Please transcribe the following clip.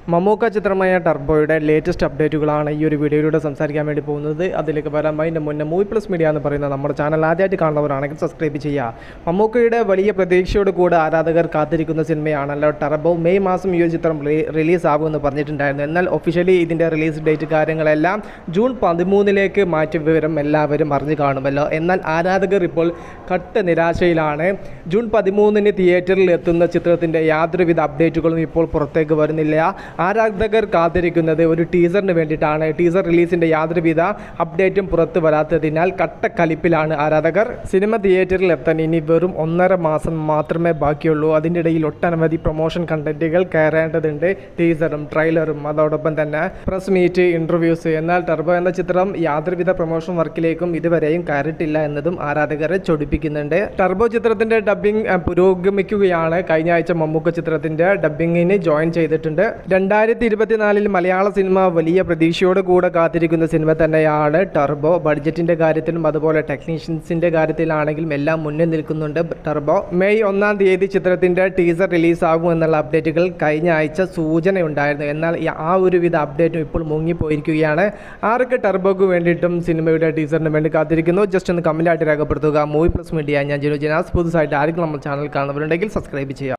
മമ്മൂക്ക ചിത്രമായ ടർബോയുടെ ലേറ്റസ്റ്റ് അപ്ഡേറ്റുകളാണ് ഈ ഒരു വീഡിയോയിലൂടെ സംസാരിക്കാൻ വേണ്ടി പോകുന്നത് അതിലേക്ക് വരാൻ അതിൻ്റെ മുന്നേ മൂവി പ്ലസ് മീഡിയ എന്ന് പറയുന്ന നമ്മുടെ ചാനൽ ആദ്യമായിട്ട് കാണുന്നവരാണെങ്കിൽ സബ്സ്ക്രൈബ് ചെയ്യുക മമ്മൂക്കയുടെ വലിയ പ്രതീക്ഷയോട് കൂടെ ആരാധകർ കാത്തിരിക്കുന്ന സിനിമയാണല്ലോ ടർബോ മെയ് മാസം ഈ ഒരു ചിത്രം റിലീസ് ആകുമെന്ന് പറഞ്ഞിട്ടുണ്ടായിരുന്നു എന്നാൽ ഒഫീഷ്യലി ഇതിൻ്റെ റിലീസ് ഡേറ്റ് കാര്യങ്ങളെല്ലാം ജൂൺ പതിമൂന്നിലേക്ക് മാറ്റിയ വിവരം എല്ലാവരും അറിഞ്ഞു കാണുമല്ലോ എന്നാൽ ആരാധകർ ഇപ്പോൾ കട്ട് നിരാശയിലാണ് ജൂൺ പതിമൂന്നിന് തിയേറ്ററിൽ എത്തുന്ന ചിത്രത്തിൻ്റെ യാതൊരുവിധ അപ്ഡേറ്റുകളും ഇപ്പോൾ പുറത്തേക്ക് വരുന്നില്ല ആരാധകർ കാത്തിരിക്കുന്നത് ഒരു ടീസറിന് വേണ്ടിയിട്ടാണ് ടീസർ റിലീസിൻ്റെ യാതൊരുവിധ അപ്ഡേറ്റും പുറത്തു വരാത്തതിനാൽ കട്ടക്കലിപ്പിലാണ് ആരാധകർ സിനിമ തിയേറ്ററിൽ എത്താൻ ഇനി വെറും ഒന്നര മാസം മാത്രമേ ബാക്കിയുള്ളൂ അതിൻ്റെ ഇടയിൽ ഒട്ടനവധി പ്രൊമോഷൻ കണ്ടന്റുകൾ കയറേണ്ടതുണ്ട് ടീസറും ട്രെയിലറും അതോടൊപ്പം തന്നെ പ്രസ് മീറ്റ് ഇൻ്റർവ്യൂസ് എന്നാൽ ടർബോ എന്ന ചിത്രം യാതൊരുവിധ പ്രൊമോഷൻ വർക്കിലേക്കും ഇതുവരെയും കയറിയിട്ടില്ല എന്നതും ആരാധകരെ ചൊടിപ്പിക്കുന്നുണ്ട് ടർബോ ചിത്രത്തിൻ്റെ ഡബ്ബിംഗ് പുരോഗമിക്കുകയാണ് കഴിഞ്ഞ ആഴ്ച മമ്മൂക്ക ചിത്രത്തിൻ്റെ ഡബ്ബിങ്ങിന് ജോയിൻ ചെയ്തിട്ടുണ്ട് രണ്ടായിരത്തി ഇരുപത്തിനാലിൽ മലയാള സിനിമ വലിയ പ്രതീക്ഷയോട് കൂടെ കാത്തിരിക്കുന്ന സിനിമ തന്നെയാണ് ടർബോ ബഡ്ജറ്റിൻ്റെ കാര്യത്തിലും അതുപോലെ ടെക്നീഷ്യൻസിൻ്റെ കാര്യത്തിലാണെങ്കിലും എല്ലാം മുന്നിൽ നിൽക്കുന്നുണ്ട് ടർബോ മെയ് ഒന്നാം തീയതി ചിത്രത്തിൻ്റെ ടീസർ റിലീസ് ആകും എന്നുള്ള അപ്ഡേറ്റുകൾ കഴിഞ്ഞ ആഴ്ച സൂചനയുണ്ടായിരുന്നു എന്നാൽ ഈ ആ ഒരുവിധ അപ്ഡേറ്റും ഇപ്പോൾ മുങ്ങിപ്പോയിരിക്കുകയാണ് ആർക്ക് ടർബോക്ക് വേണ്ടിയിട്ടും സിനിമയുടെ ടീസറിന് വേണ്ടി കാത്തിരിക്കുന്നു ജസ്റ്റ് ഒന്ന് കമൻറ്റായിട്ട് രേഖപ്പെടുത്തുക മൂവി പ്ലസ് മീഡിയ ഞാൻ ജിനു ജനാസ് പുതുസായിട്ട് ആരെങ്കിലും നമ്മൾ ചാനൽ കാണുന്നവരുണ്ടെങ്കിൽ സബ്സ്ക്രൈബ് ചെയ്യുക